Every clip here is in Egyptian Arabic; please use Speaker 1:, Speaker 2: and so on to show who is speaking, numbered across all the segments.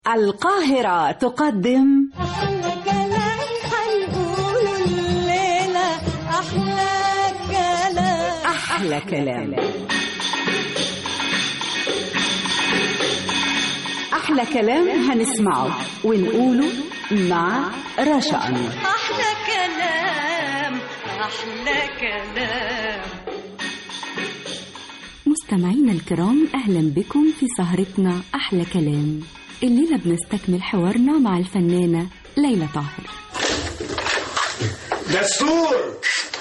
Speaker 1: القاهرة تقدم
Speaker 2: أحلى كلام هنقوله الليلة أحلى كلام
Speaker 1: أحلى كلام أحلى كلام هنسمعه ونقوله مع رشا أنور
Speaker 2: أحلى كلام أحلى كلام
Speaker 3: مستمعينا الكرام أهلا بكم في سهرتنا أحلى كلام الليلة بنستكمل حوارنا مع الفنانة ليلى طاهر
Speaker 4: دستور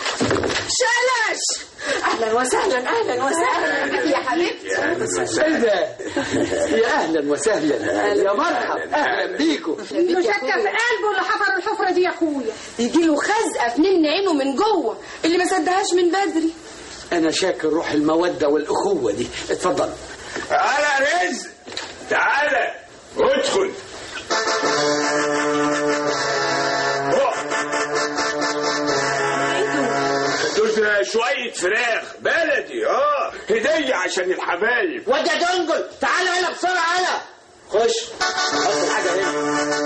Speaker 5: شلش اهلا وسهلا اهلا وسهلا يا حبيبتي
Speaker 6: ايه ده؟ يا اهلا وسهلا يا مرحب اهلا بيكم
Speaker 5: انه شك في قلبه اللي حفر الحفره دي يا اخويا يجي له خزقه في نمن عينه من جوه اللي ما صدقهاش من بدري
Speaker 6: انا شاكر روح الموده والاخوه دي اتفضل
Speaker 4: تعالى يا رزق تعالى ادخل اقف. دول شوية فراخ بلدي اه هدية عشان الحبايب
Speaker 6: واد يا دنجل تعالى هنا بسرعه هنا خش حط الحاجه هنا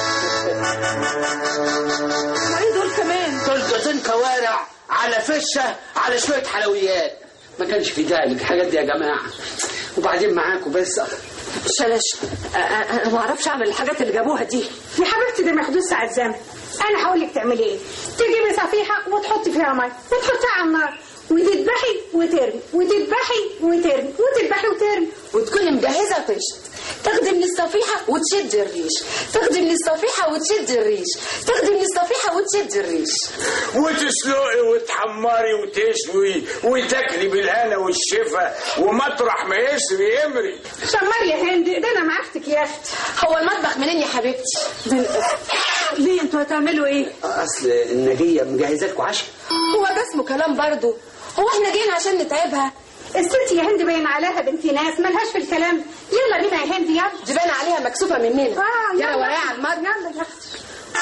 Speaker 5: وايه دول كمان
Speaker 6: دول جوزين كوارع على فشه على شويه حلويات ما كانش في داعي للحاجات دي يا جماعه وبعدين معاكم بس
Speaker 5: شلش انا ما اعرفش اعمل الحاجات اللي جابوها دي يا حبيبتي ده محدود ساعه زمن انا هقول لك تعملي ايه تجيبي صفيحه وتحطي فيها ميه وتحطيها على النار وتذبحي وترمي وتذبحي وترمي وتذبحي وترمي وتكوني مجهزه طشت تاخدي من الصفيحه وتشدي الريش تاخدي من الصفيحه وتشدي الريش تاخدي من الصفيحه وتشدي الريش
Speaker 4: وتسلقي وتحمري وتشوي وتاكلي بالهنا والشفا ومطرح ما يسري يمري
Speaker 5: شمر يا هند ده انا معافتك يا اختي هو المطبخ منين يا حبيبتي ليه انتوا هتعملوا ايه
Speaker 6: اصل النجيه مجهزه لكم عشاء
Speaker 5: هو ده اسمه كلام برضه هو احنا جينا عشان نتعبها الست يا هند باين عليها بنت ناس ملهاش في الكلام يلا بينا يا هند يلا دي باين عليها مكسوفه مننا آه يلا ورايا على المر يلا يا اختي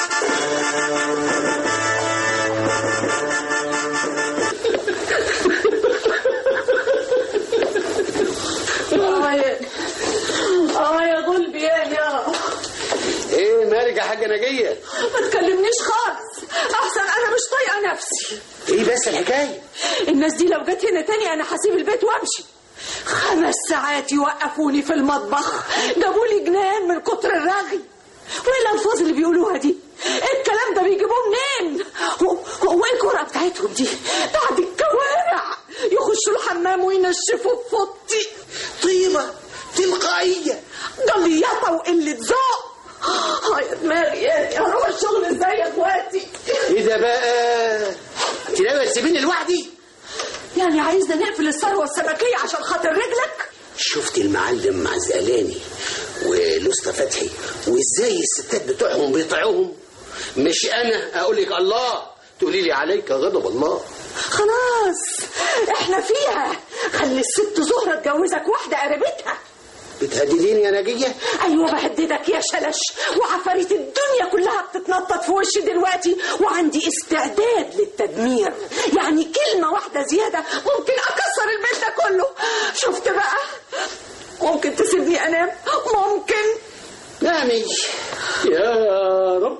Speaker 5: اه يا اه يا قلبي يا يا
Speaker 6: ايه مالك يا حاجه نجيه
Speaker 5: ما تكلمنيش خالص احسن انا مش طايقه نفسي
Speaker 6: ايه بس الحكايه
Speaker 5: الناس دي لو جت هنا تاني انا هسيب البيت وامشي خمس ساعات يوقفوني في المطبخ جابوا لي جنان من كتر الرغي وايه الالفاظ اللي بيقولوها دي الكلام ده بيجيبوه منين هو هو ايه الجرأة بتاعتهم دي بعد الكوارع يخشوا الحمام وينشفوا في فوطي
Speaker 6: طيبه تلقائيه
Speaker 5: جليطه وقله ذوق اه يا دماغي يا هروح الشغل ازاي يا اخواتي
Speaker 6: ايه ده بقى انت ناويه تسيبيني لوحدي
Speaker 5: يعني عايزنا نقفل الثروه السمكيه عشان خاطر رجلك
Speaker 6: شفت المعلم مع الزقلاني ولسطى فتحي وازاي الستات بتوعهم بيطيعوهم مش انا اقول لك الله تقولي لي عليك غضب الله
Speaker 5: خلاص احنا فيها خلي الست زهرة تجوزك واحدة قريبتها
Speaker 6: بتهدديني يا نجيه
Speaker 5: ايوه بهددك يا شلش وعفاريت الدنيا كلها بتتنطط في وشي دلوقتي وعندي استعداد للتدمير يعني كلمة واحدة زيادة ممكن اكسر البيت ده كله شفت بقى ممكن تسيبني انام ممكن
Speaker 6: نامي يا رب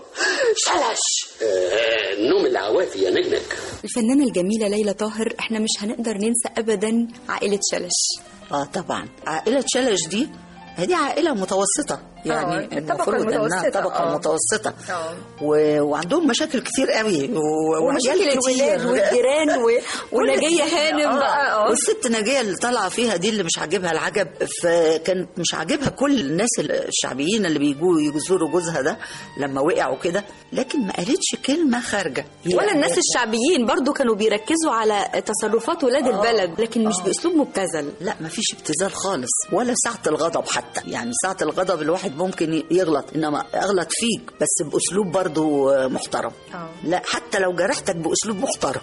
Speaker 5: شلش
Speaker 6: آه نوم العوافي يا نجنج
Speaker 3: الفنانة الجميلة ليلى طاهر احنا مش هنقدر ننسى أبدا عائلة شلش
Speaker 7: اه طبعا عائلة شلش دي دي عائلة متوسطة يعني
Speaker 5: الطبقة
Speaker 7: المفروض انها
Speaker 5: المتوسطة،
Speaker 7: طبقة
Speaker 5: آه.
Speaker 7: متوسطة و... وعندهم مشاكل كتير قوي و...
Speaker 3: ومشاكل
Speaker 7: وعيال
Speaker 3: الولاد
Speaker 7: كتير.
Speaker 3: والجيران و...
Speaker 7: كل
Speaker 3: ونجية
Speaker 7: الدنيا.
Speaker 3: هانم
Speaker 7: آه.
Speaker 3: بقى اه
Speaker 7: والست نجية اللي طالعة فيها دي اللي مش عاجبها العجب فكانت مش عاجبها كل الناس الشعبيين اللي بيجوا يزوروا جوزها ده لما وقعوا كده لكن ما قالتش كلمة خارجة هي-
Speaker 3: ولا الناس
Speaker 7: هي-
Speaker 3: الشعبيين برضو كانوا بيركزوا على تصرفات ولاد البلد لكن مش بأسلوب مبتذل
Speaker 7: لا مفيش ابتذال خالص ولا ساعة الغضب حتى يعني ساعة الغضب الواحد ممكن يغلط انما اغلط فيك بس باسلوب برضو محترم لا حتى لو جرحتك باسلوب محترم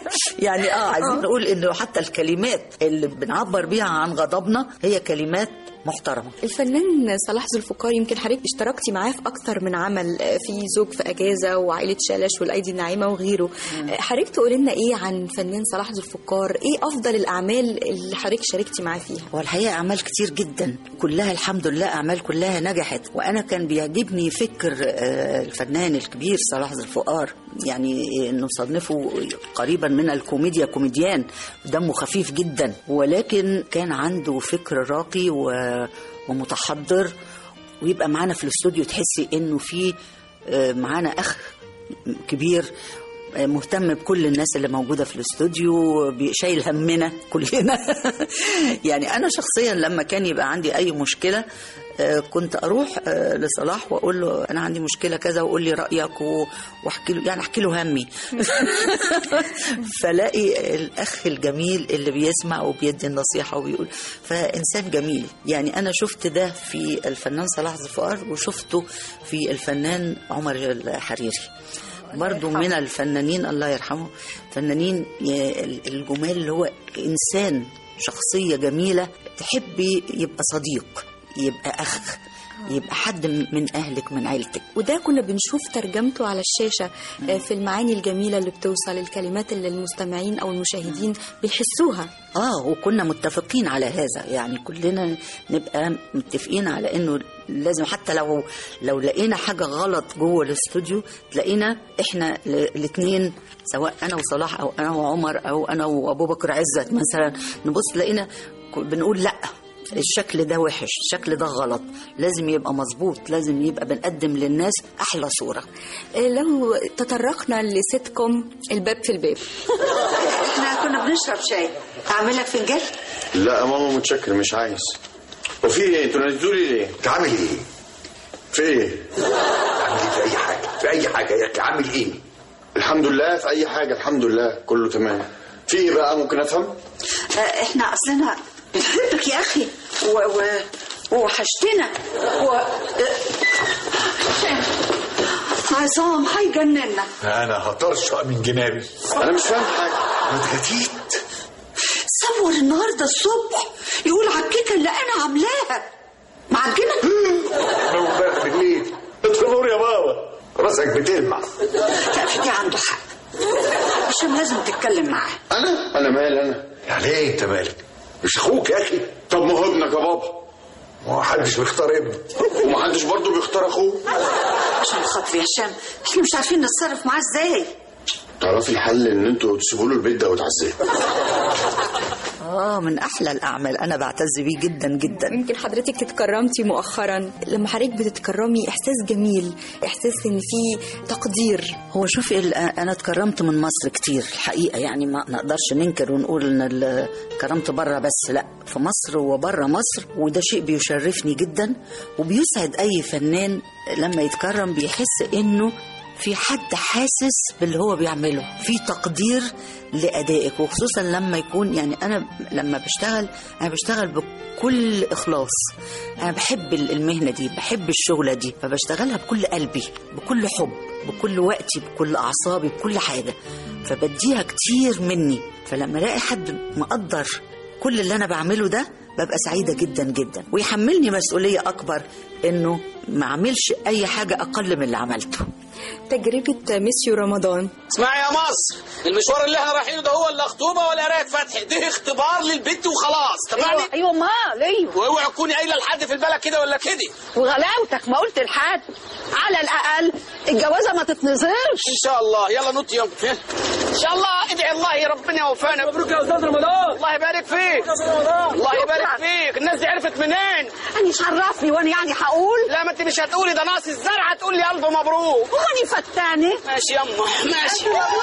Speaker 7: يعني اه عايزين نقول انه حتى الكلمات اللي بنعبر بيها عن غضبنا هي كلمات محترمه
Speaker 8: الفنان صلاح ذو الفقار يمكن حضرتك اشتركتي معاه في اكتر من عمل آه، في زوج في اجازه وعائله شلش والايدي الناعمه وغيره آه، حضرتك تقولي لنا ايه عن فنان صلاح ذو الفقار ايه افضل الاعمال اللي حضرتك شاركتي معاه فيها
Speaker 7: هو الحقيقه اعمال كتير جدا كلها الحمد لله اعمال كلها نجحت وانا كان بيعجبني فكر آه، الفنان الكبير صلاح ذو الفقار يعني نصنفه قريبا من الكوميديا كوميديان دمه خفيف جدا ولكن كان عنده فكر راقي و- ومتحضر ويبقى معانا في الاستوديو تحسي انه في آه، معانا اخ كبير آه، مهتم بكل الناس اللي موجوده في الاستوديو بي- شايل همنا كلنا يعني انا شخصيا لما كان يبقى عندي اي مشكله آه، كنت اروح آه، لصلاح واقول له انا عندي مشكله كذا وقول لي رايك و- واحكي له يعني احكي له همي فلاقي الاخ الجميل اللي بيسمع وبيدي النصيحه وبيقول فانسان جميل يعني انا شفت ده في الفنان صلاح ذو الفقار وشفته في الفنان عمر الحريري برضو من الفنانين الله يرحمه فنانين ي- الجمال اللي هو انسان شخصيه جميله تحبي يبقى صديق يبقى اخ يبقى حد من اهلك من عيلتك
Speaker 8: وده كنا بنشوف ترجمته على الشاشة آه، في المعاني الجميلة اللي بتوصل الكلمات اللي المستمعين أو المشاهدين بيحسوها
Speaker 7: اه وكنا متفقين على هذا يعني كلنا نبقى متفقين على انه لازم حتى لو لو لقينا حاجه غلط جوه الاستوديو تلاقينا احنا الاثنين سواء انا وصلاح او انا وعمر او انا وابو بكر عزت مثلا نبص تلاقينا ك- بنقول لا الشكل ده وحش الشكل ده غلط لازم يبقى مظبوط لازم يبقى بنقدم للناس احلى صوره
Speaker 8: آه، لو تطرقنا لسيتكم الباب في الباب
Speaker 9: احنا كنا بنشرب شاي اعمل لك فنجان
Speaker 4: لا يا ماما متشكر مش عايز وفي ايه انتوا نزلوا لي ليه؟
Speaker 10: تعمل ايه؟
Speaker 4: في ايه؟
Speaker 10: تعمل ايه في اي حاجه؟ في اي حاجه يا اخي عامل ايه؟
Speaker 4: الحمد لله في اي حاجه الحمد لله كله تمام في ايه بقى ممكن افهم؟
Speaker 9: اه، احنا اصلنا بنحبك يا اخي و... و... ووحشتنا و... اه، عصام هيجننا
Speaker 10: انا هطرشق من جنابي
Speaker 4: انا مش فاهم حاجه
Speaker 10: متغتيت
Speaker 9: صور النهارده الصبح يقول على الكيكه اللي انا عاملاها معجنه
Speaker 10: لو امبارح بالليل ادخل نور يا بابا راسك بتلمع
Speaker 9: لا في دي عنده حق هشام لازم تتكلم معاه
Speaker 4: انا انا مال انا
Speaker 10: يعني ايه انت مالك؟ مش اخوك يا اخي
Speaker 4: طب ما هو ابنك يا بابا
Speaker 10: ما هو حدش بيختار ابنه
Speaker 4: ومحدش برضه بيختار اخوه
Speaker 9: عشان خاطري يا هشام احنا مش عارفين نتصرف معاه ازاي
Speaker 4: تعرفي الحل ان انتوا تسيبوا له البيت ده وتعزيه
Speaker 7: اه من احلى الاعمال انا بعتز بيه جدا جدا
Speaker 8: يمكن حضرتك اتكرمتي مؤخرا لما حضرتك بتتكرمي احساس جميل احساس ان في تقدير
Speaker 7: هو شوفي ال- انا اتكرمت من مصر كتير الحقيقه يعني ما نقدرش ننكر ونقول ان ال- كرمت بره بس لا في مصر وبره مصر وده شيء بيشرفني جدا وبيسعد اي فنان لما يتكرم بيحس انه في حد حاسس باللي هو بيعمله في تقدير لادائك وخصوصا لما يكون يعني انا لما بشتغل انا بشتغل بكل اخلاص انا بحب المهنه دي بحب الشغله دي فبشتغلها بكل قلبي بكل حب بكل وقتي بكل اعصابي بكل حاجه فبديها كتير مني فلما الاقي حد مقدر كل اللي انا بعمله ده ببقى سعيده جدا جدا ويحملني مسؤوليه اكبر انه ما اعملش اي حاجه اقل من اللي عملته
Speaker 8: تجربة ميسيو رمضان
Speaker 6: اسمعي يا مصر المشوار اللي احنا رايحينه ده هو اللي خطوبه ولا قرايه فتح ده اختبار للبنت وخلاص تمام
Speaker 5: ايوه مال ايوه
Speaker 6: واوعي تكوني قايله لحد في البلد كده ولا كده
Speaker 5: وغلاوتك ما قلت لحد على الاقل الجوازه ما تتنظرش
Speaker 6: ان شاء الله يلا نط يوم ان شاء الله ادعي الله يا ربنا يوفقنا مبروك يا استاذ رمضان الله يبارك فيك الله يبارك فيك الناس دي عرفت منين
Speaker 5: انا مش عرفني وانا يعني هقول
Speaker 6: لا ما انت مش هتقولي ده ناقص الزرع هتقول لي الف مبروك
Speaker 5: واني فتانه
Speaker 6: ماشي يما ماشي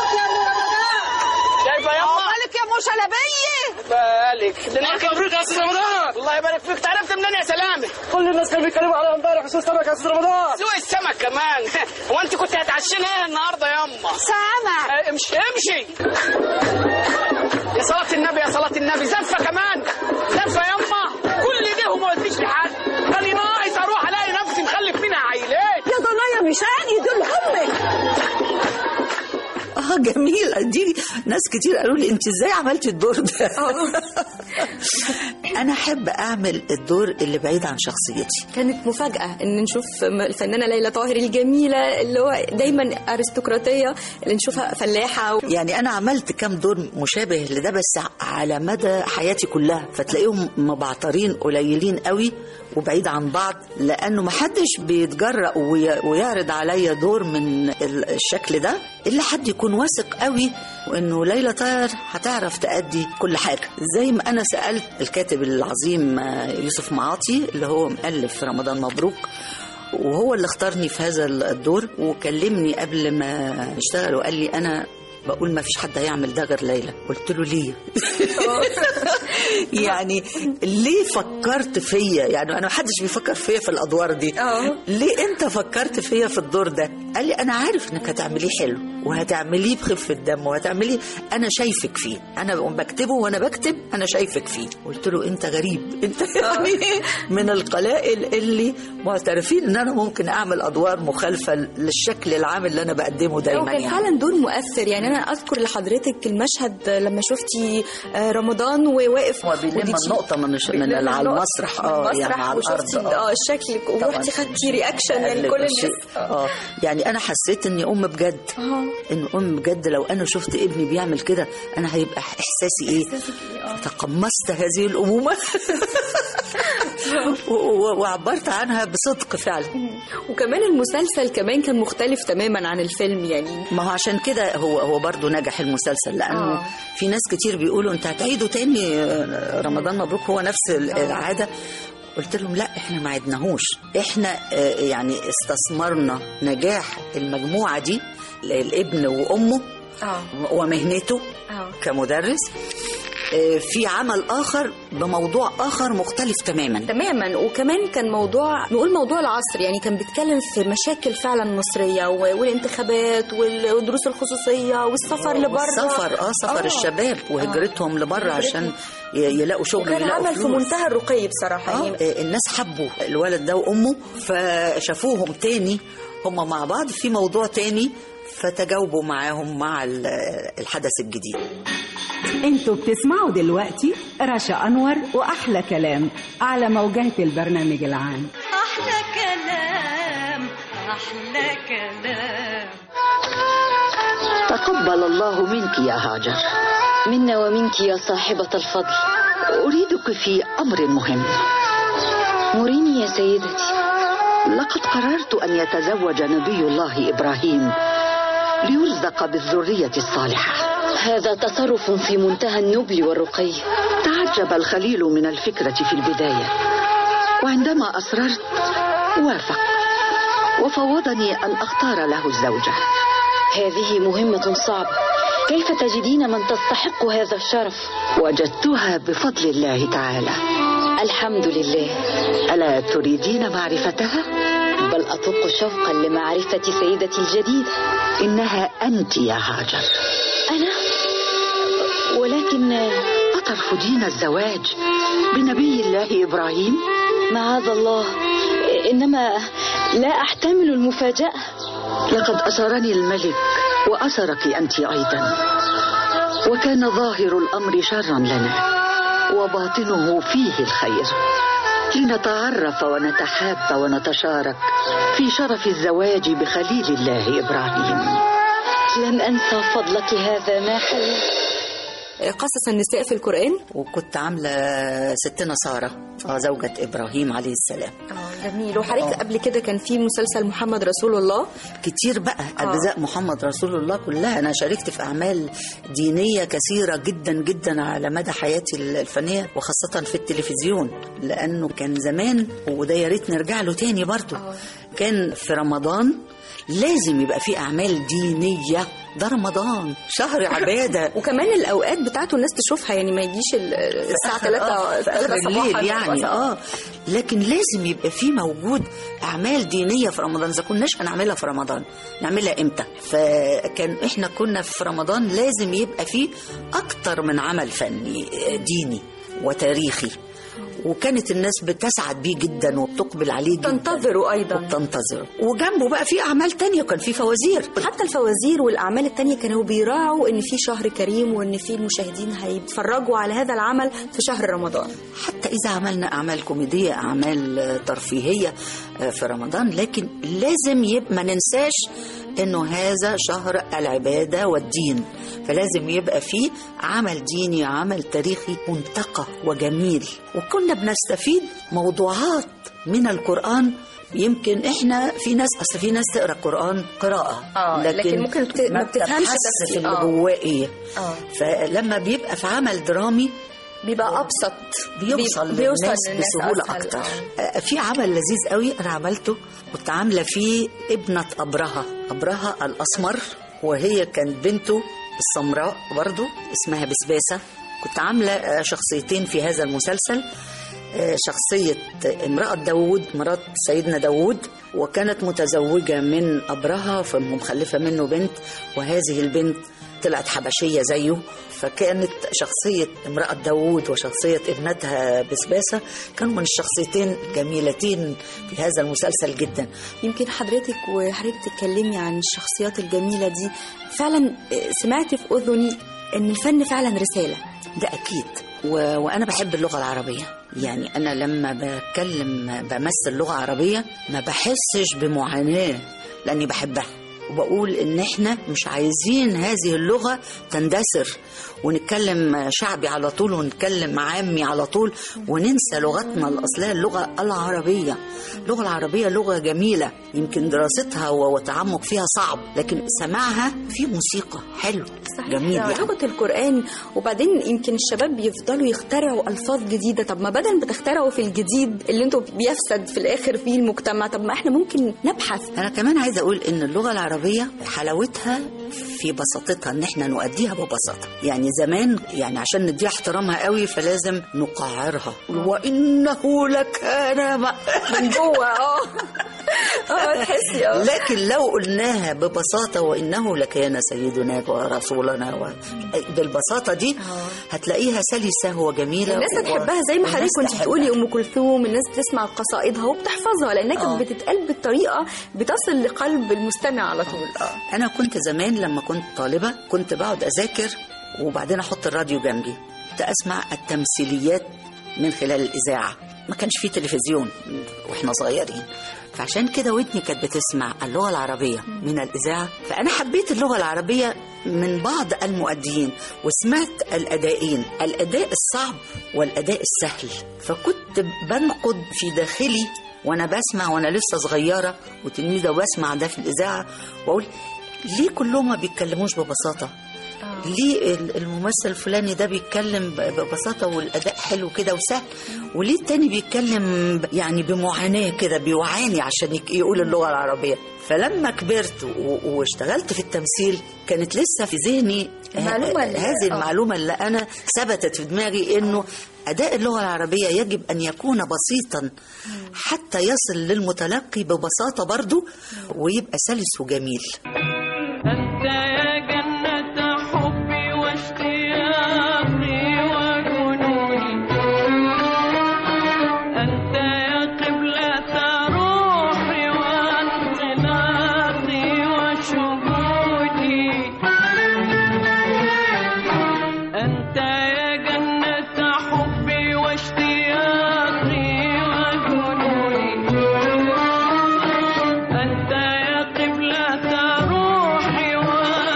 Speaker 6: شايفه يما
Speaker 5: مالك يا ام شلبيه
Speaker 6: بالك ده أنا مبروك يا استاذ رمضان الله يبارك فيك تعرفت منين يا سلامه كل الناس كانوا بيتكلموا على امبارح وسوق السمك يا استاذ رمضان سوق السمك كمان هو انت كنت هتعشينا ايه النهارده يما
Speaker 5: سامع
Speaker 6: آه، امشي امشي يا صلاة النبي يا صلاة النبي زفة كمان زفة يما كل ده وما قلتش لحد قال لي ناقص اروح الاقي نفسي مخلف منها عيلين
Speaker 5: يا ضنايا مشاني دول امك
Speaker 7: اه جميل دي ناس كتير قالوا لي انت ازاي عملتي الدور ده انا احب اعمل الدور اللي بعيد عن شخصيتي
Speaker 8: كانت مفاجأة إن نشوف الفنانة ليلى طاهر الجميلة اللي هو دايما أرستقراطية اللي نشوفها فلاحة
Speaker 7: يعني انا عملت كام دور مشابه لده بس على مدى حياتي كلها فتلاقيهم مبعترين قليلين قوي وبعيد عن بعض لانه محدش بيتجرأ وي- ويعرض عليا دور من ال- الشكل ده الا حد يكون واثق قوي وانه ليلى طاهر هتعرف تأدي كل حاجه زي ما انا سالت الكاتب العظيم آه، يوسف معاطي اللي هو مؤلف رمضان مبروك وهو اللي اختارني في هذا الدور وكلمني قبل ما نشتغل وقال لي انا بقول ما فيش حد هيعمل ده غير ليلى قلت له ليه يعني ليه فكرت فيا يعني انا ما حدش بيفكر فيا في الادوار دي ليه انت فكرت فيا في الدور ده قال لي انا عارف انك هتعمليه حلو وهتعمليه بخفه دم وهتعمليه انا شايفك فيه انا بكتبه وانا بكتب انا شايفك فيه قلت له انت غريب انت يعني من القلائل اللي معترفين ان انا ممكن اعمل ادوار مخالفه للشكل العام اللي انا بقدمه دايما
Speaker 8: وكان
Speaker 7: يعني
Speaker 8: فعلا دور مؤثر يعني انا اذكر لحضرتك المشهد لما شفتي آه، رمضان وواقف
Speaker 7: وبيلم
Speaker 8: ودي-
Speaker 7: النقطة من الش- من
Speaker 8: بيلم
Speaker 7: ال- على
Speaker 8: النقطة
Speaker 7: المسرح
Speaker 8: من
Speaker 7: اه يعني
Speaker 8: المسرح
Speaker 7: على الارض
Speaker 8: وشفتي اه شكلك
Speaker 7: طبعاً.
Speaker 8: ورحتي خدتي رياكشن يعني
Speaker 7: قلب
Speaker 8: كل
Speaker 7: الشيء.
Speaker 8: الناس
Speaker 7: اه يعني انا حسيت اني ام بجد
Speaker 8: اه
Speaker 7: ان ام بجد لو انا شفت ابني بيعمل كده انا هيبقى احساسي ايه تقمصت هذه الامومه و- و- وعبرت عنها بصدق فعلا
Speaker 8: وكمان المسلسل كمان كان مختلف تماما عن الفيلم يعني
Speaker 7: ما هو عشان كده هو هو برضه نجح المسلسل لانه
Speaker 8: آه.
Speaker 7: في ناس كتير بيقولوا انت هتعيده تاني آه، رمضان مبروك هو نفس ال- العاده قلت لهم لا احنا ما عدناهوش احنا آه، يعني استثمرنا نجاح المجموعه دي الابن وامه
Speaker 8: اه
Speaker 7: ومهنته
Speaker 8: اه
Speaker 7: كمدرس آه، في عمل اخر بموضوع اخر مختلف تماما
Speaker 8: تماما وكمان كان موضوع نقول موضوع العصر يعني كان بيتكلم في مشاكل فعلا مصريه و- والانتخابات وال- والدروس الخصوصيه والسفر لبره
Speaker 7: السفر اه سفر
Speaker 8: آه.
Speaker 7: الشباب وهجرتهم لبره عشان ي- يلاقوا شغل
Speaker 8: وكان
Speaker 7: ويلاقوا
Speaker 8: عمل في
Speaker 7: فلوس.
Speaker 8: منتهى الرقي بصراحه
Speaker 7: اه
Speaker 8: يعني
Speaker 7: آه، الناس حبوا الولد ده وامه فشافوهم تاني هم مع بعض في موضوع تاني فتجاوبوا معاهم مع ال- الحدث الجديد
Speaker 1: انتوا بتسمعوا دلوقتي رشا انور واحلى كلام على موجات البرنامج العام
Speaker 2: أحلى كلام أحلى كلام
Speaker 11: تقبل الله منك يا هاجر
Speaker 12: منا ومنك يا صاحبة الفضل
Speaker 11: أريدك في أمر مهم
Speaker 12: مريني يا سيدتي
Speaker 11: لقد قررت أن يتزوج نبي الله إبراهيم ليرزق بالذرية الصالحة
Speaker 12: هذا تصرف في منتهى النبل والرقي
Speaker 11: تعجب الخليل من الفكرة في البداية وعندما أصررت وافق وفوضني أن أختار له الزوجة
Speaker 12: هذه مهمة صعبة كيف تجدين من تستحق هذا الشرف
Speaker 11: وجدتها بفضل الله تعالى
Speaker 12: الحمد لله
Speaker 11: ألا تريدين معرفتها؟
Speaker 12: بل أطق شوقا لمعرفة سيدتي الجديدة
Speaker 11: إنها أنت يا هاجر
Speaker 12: أنا ولكن
Speaker 11: أترفضين الزواج بنبي الله إبراهيم؟
Speaker 12: معاذ الله إنما لا أحتمل المفاجأة
Speaker 11: لقد أسرني الملك وأسرك أنت أيضا وكان ظاهر الأمر شرا لنا وباطنه فيه الخير لنتعرف ونتحاب ونتشارك في شرف الزواج بخليل الله إبراهيم
Speaker 12: لن أنسى فضلك هذا ما حل
Speaker 8: قصص النساء في القرآن
Speaker 7: وكنت عاملة ستنا سارة آه، زوجة إبراهيم عليه السلام
Speaker 8: اه جميل وحضرتك قبل كده كان في مسلسل محمد رسول الله
Speaker 7: كتير بقى أجزاء محمد رسول الله كلها أنا شاركت في أعمال دينية كثيرة جدا جدا على مدى حياتي الفنية وخاصة في التلفزيون لأنه كان زمان وده يا ريت نرجع له تاني برضو كان في رمضان لازم يبقى في أعمال دينية ده رمضان شهر عبادة
Speaker 8: وكمان الاوقات بتاعته الناس تشوفها يعني ما يجيش ال- الساعه 3
Speaker 7: في آخر الليل يعني اه لكن لازم يبقى في موجود اعمال دينيه في رمضان اذا كناش هنعملها في رمضان نعملها امتى فكان احنا كنا في رمضان لازم يبقى في اكتر من عمل فني آه، ديني وتاريخي وكانت الناس بتسعد بيه جدا وبتقبل عليه جدا
Speaker 8: تنتظره ايضا
Speaker 7: وبتنتظره وجنبه بقى في اعمال تانية وكان في فوازير
Speaker 8: حتى الفوازير والاعمال التانية كانوا بيراعوا ان في شهر كريم وان في المشاهدين هيتفرجوا على هذا العمل في شهر رمضان
Speaker 7: حتى إذا عملنا أعمال كوميدية أعمال آه، ترفيهية آه، في رمضان لكن لازم يبقى ما ننساش إنه هذا شهر العبادة والدين فلازم يبقى فيه عمل ديني عمل تاريخي منتقى وجميل وكنا بنستفيد موضوعات من القرآن يمكن احنا في ناس اصل في ناس تقرا القران قراءه
Speaker 8: آه، لكن ممكن بت- ما بتفهمش
Speaker 7: بتبحثش
Speaker 8: تفسير.
Speaker 7: في اللي
Speaker 8: آه.
Speaker 7: جواه ايه
Speaker 8: اه
Speaker 7: فلما بيبقى في عمل درامي
Speaker 8: بيبقى ابسط
Speaker 7: بيوصل
Speaker 8: بي- بيوصل
Speaker 7: للناس
Speaker 8: للناس
Speaker 7: بسهولة
Speaker 8: أسهل.
Speaker 7: أكتر
Speaker 8: آه.
Speaker 7: آه، في عمل لذيذ قوي أنا عملته كنت عاملة فيه ابنة أبرهة أبرهة الأسمر وهي كانت بنته السمراء برضو اسمها بسباسة كنت عاملة آه، شخصيتين في هذا المسلسل آه، شخصية امرأة داوود مرات سيدنا داوود وكانت متزوجة من أبرهة فمخلفة منه بنت وهذه البنت طلعت حبشية زيه فكانت شخصية امرأة داوود وشخصية ابنتها بسباسة كانوا من الشخصيتين جميلتين في هذا المسلسل جدا
Speaker 8: يمكن حضرتك وحضرتك تتكلمي عن الشخصيات الجميلة دي فعلا سمعت في أذني إن الفن فعلا رسالة
Speaker 7: ده أكيد و... وأنا بحب اللغة العربية يعني أنا لما بتكلم بمثل لغة عربية ما بحسش بمعاناة لأني بحبها وبقول إن إحنا مش عايزين هذه اللغة تندثر ونتكلم شعبي على طول ونتكلم عامي على طول وننسى لغتنا الأصلية اللغة العربية اللغة العربية لغة جميلة يمكن دراستها وتعمق فيها صعب لكن سماعها في موسيقى حلو جميل
Speaker 8: يعني.
Speaker 7: يعني.
Speaker 8: لغة القرآن وبعدين يمكن الشباب بيفضلوا يخترعوا ألفاظ جديدة طب ما بدل بتخترعوا في الجديد اللي انتوا بيفسد في الآخر فيه المجتمع طب ما احنا ممكن نبحث
Speaker 7: أنا كمان عايزة أقول إن اللغة العربية حلاوتها في بساطتها إن إحنا نؤديها ببساطة يعني زمان يعني عشان نديها احترامها قوي فلازم نقعرها وإنه لكان م-
Speaker 8: من جوه اه اه تحسي اه
Speaker 7: لكن لو قلناها ببساطة وإنه لكان سيدنا ورسولنا و... بالبساطة دي هتلاقيها سلسة وجميلة
Speaker 8: الناس
Speaker 7: و-
Speaker 8: هتحبها زي ما
Speaker 7: والناس
Speaker 8: حضرتك كنت
Speaker 7: تحبها.
Speaker 8: بتقولي ام كلثوم الناس بتسمع قصائدها وبتحفظها لانها كانت بتتقال بطريقه بتصل لقلب المستمع على طول اه
Speaker 7: انا كنت زمان لما كنت طالبه كنت بقعد اذاكر وبعدين احط الراديو جنبي كنت اسمع التمثيليات من خلال الاذاعه ما كانش فيه تلفزيون واحنا صغيرين فعشان كده ودني كانت بتسمع اللغه العربيه من الاذاعه فانا حبيت اللغه العربيه من بعض المؤديين وسمعت الادائين الاداء الصعب والاداء السهل فكنت بنقد في داخلي وانا بسمع وانا لسه صغيره وتلميذه وبسمع ده في الاذاعه واقول ليه كلهم ما بيتكلموش ببساطه ليه ال- الممثل الفلاني ده بيتكلم ب- ببساطة والأداء حلو كده وسهل وليه التاني بيتكلم ب- يعني بمعاناة كده بيعاني عشان يك- يقول اللغة العربية فلما كبرت و- واشتغلت في التمثيل كانت لسه في ذهني ه-
Speaker 8: المعلومة اللي-
Speaker 7: هذه
Speaker 8: آه.
Speaker 7: المعلومة اللي أنا ثبتت في دماغي إنه أداء اللغة العربية يجب أن يكون بسيطا حتى يصل للمتلقي ببساطة برضو ويبقى سلس وجميل
Speaker 2: أنت يا جنة حبي واشتياقي وجنوني أنت يا قبلة روحي وانطلاقي وشهودي أنت يا جنة حبي واشتياقي وجنوني أنت يا قبلة روحي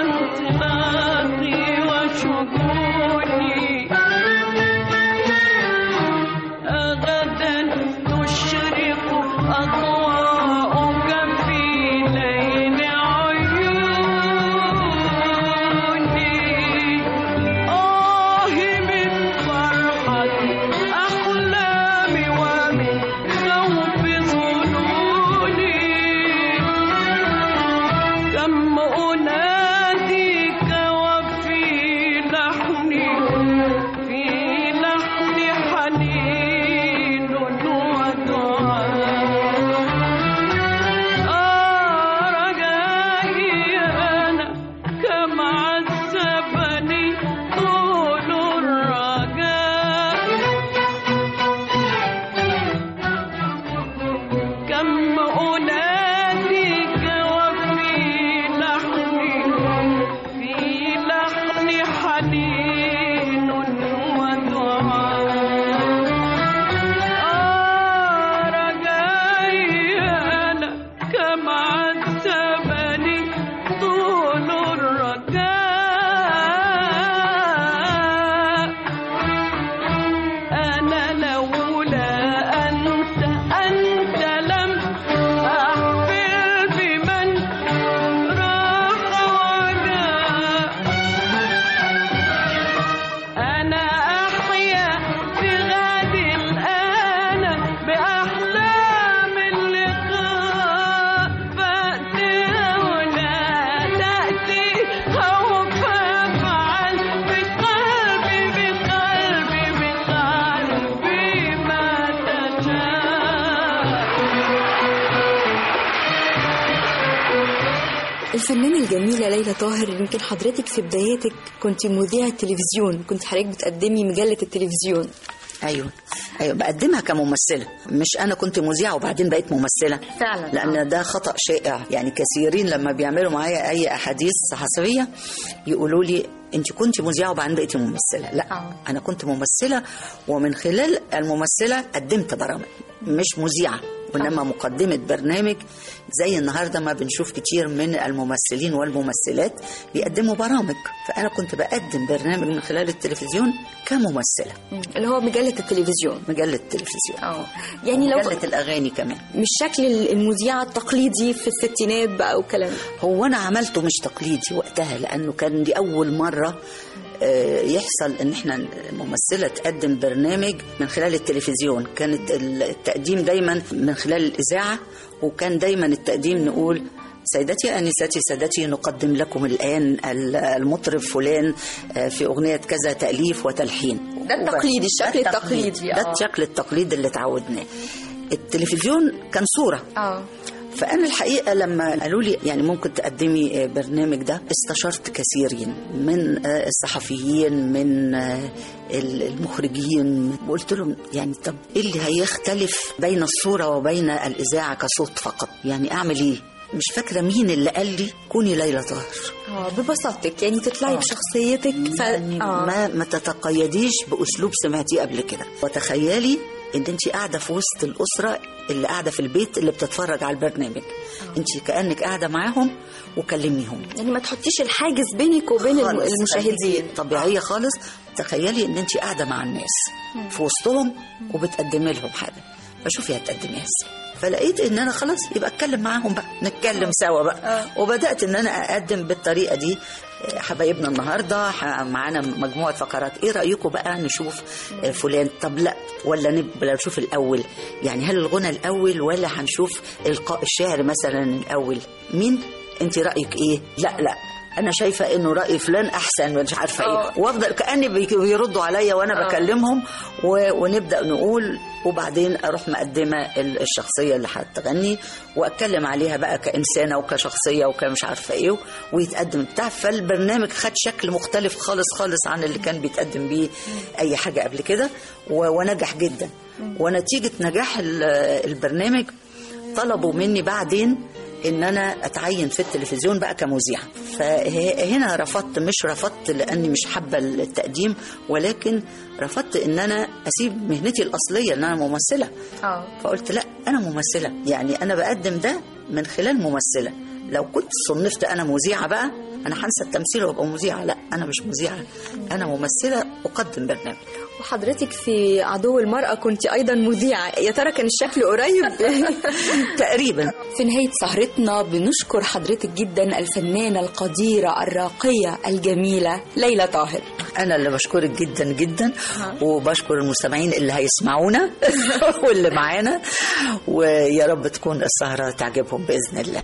Speaker 2: أناديك وفي لحني في لحني حنين ودعاء آه رجائي أنا كما عذبني طول الرجاء أنا لولا أنت أنت لم أحفل بمن راح وجاء أنا أحيا في غد الآن بأحلام اللقاء فأتي هنا تأتي أو فافعل بقلبي بقلبي بقلبي ما
Speaker 8: الفنانة الجميلة ليلى طاهر يمكن حضرتك في بداياتك كنت مذيعة تلفزيون كنت حضرتك بتقدمي مجلة التلفزيون
Speaker 7: ايوه ايوه بقدمها كممثله مش انا كنت مذيعه وبعدين بقيت ممثله
Speaker 8: فعلا
Speaker 7: لان ده خطا شائع يعني كثيرين لما بيعملوا معايا اي احاديث حسابيه يقولوا لي انت كنت مذيعه وبعدين بقيتي ممثله لا
Speaker 8: آه.
Speaker 7: انا كنت ممثله ومن خلال الممثله قدمت برامج مش مذيعه وانما مقدمه برنامج زي النهارده ما بنشوف كتير من الممثلين والممثلات بيقدموا برامج فانا كنت بقدم برنامج من خلال التلفزيون كممثله
Speaker 8: مم. اللي هو مجلة التلفزيون
Speaker 7: مجله التلفزيون
Speaker 8: اه يعني لو
Speaker 7: مجله الاغاني كمان
Speaker 8: مش شكل المذيعة التقليدي في الستينات بقى والكلام ده.
Speaker 7: هو انا عملته مش تقليدي وقتها لانه كان دي اول مره آه، يحصل ان احنا ممثله تقدم برنامج من خلال التلفزيون كانت التقديم دايما من خلال الاذاعه وكان دايما التقديم نقول سيدتي انستي سادتي نقدم لكم الان المطرب فلان آه، في اغنيه كذا تاليف وتلحين
Speaker 8: ده التقليدي، الشكل
Speaker 7: ده
Speaker 8: التقليدي،
Speaker 7: ده
Speaker 8: آه.
Speaker 7: الشكل التقليدي اللي اتعودناه التلفزيون كان صوره
Speaker 8: اه
Speaker 7: فأنا الحقيقة لما قالوا لي يعني ممكن تقدمي آه، برنامج ده استشرت كثيرين من آه، الصحفيين من آه، ال- المخرجين وقلت لهم يعني طب ايه اللي هيختلف بين الصورة وبين الإذاعة كصوت فقط يعني أعمل ايه مش فاكرة مين اللي قال لي كوني ليلى طاهر
Speaker 8: اه ببساطتك يعني تطلعي
Speaker 7: آه.
Speaker 8: بشخصيتك ف...
Speaker 7: يعني
Speaker 8: آه.
Speaker 7: ما ما تتقيديش باسلوب سمعتيه قبل كده وتخيلي ان انت قاعده في وسط الاسره اللي قاعده في البيت اللي بتتفرج على البرنامج انت كانك قاعده معاهم وكلميهم
Speaker 8: يعني ما تحطيش الحاجز بينك وبين الم-
Speaker 7: خالص.
Speaker 8: المشاهدين
Speaker 7: خليكي طبيعيه خالص تخيلي ان انت قاعده مع الناس في وسطهم وبتقدمي لهم حاجه فشوفي هتقدميها ازاي فلقيت ان انا خلاص يبقى اتكلم معاهم بقى نتكلم سوا بقى وبدات ان انا اقدم بالطريقه دي آه، حبايبنا النهارده ح- معانا مجموعه فقرات ايه رايكم بقى نشوف آه، فلان طب لا ولا نبقى نشوف الاول يعني هل الغنى الاول ولا هنشوف القاء الشعر مثلا الاول مين انت رايك ايه لا لا انا شايفه انه راي فلان احسن مش عارفه ايه وافضل كاني بي- بيردوا عليا وانا بكلمهم و... ونبدا نقول وبعدين اروح مقدمه ال- الشخصيه اللي هتغني واتكلم عليها بقى كانسانه وكشخصيه وكمش عارفه ايه ويتقدم بتاع فالبرنامج خد شكل مختلف خالص خالص عن اللي كان بيتقدم بيه اي حاجه قبل كده و... ونجح جدا ونتيجه نجاح ال- البرنامج طلبوا مني بعدين ان انا اتعين في التلفزيون بقى كمذيعه فهنا رفضت مش رفضت لاني مش حابه التقديم ولكن رفضت ان انا اسيب مهنتي الاصليه ان انا ممثله
Speaker 8: اه
Speaker 7: فقلت لا انا ممثله يعني انا بقدم ده من خلال ممثله لو كنت صنفت انا مذيعه بقى انا هنسى التمثيل وابقى مذيعه لا انا مش مذيعه انا ممثله اقدم برنامج
Speaker 8: وحضرتك في عدو المرأة كنت أيضا مذيعة يا ترى كان الشكل قريب
Speaker 7: تقريبا
Speaker 8: في نهاية سهرتنا بنشكر حضرتك جدا الفنانة القديرة الراقية الجميلة ليلى طاهر
Speaker 7: انا اللي بشكرك جدا جدا وبشكر المستمعين اللي هيسمعونا واللي معانا ويا رب تكون السهره تعجبهم باذن الله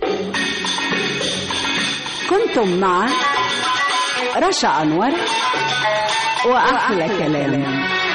Speaker 1: كنتم مع رشا أنور وأحلى كلام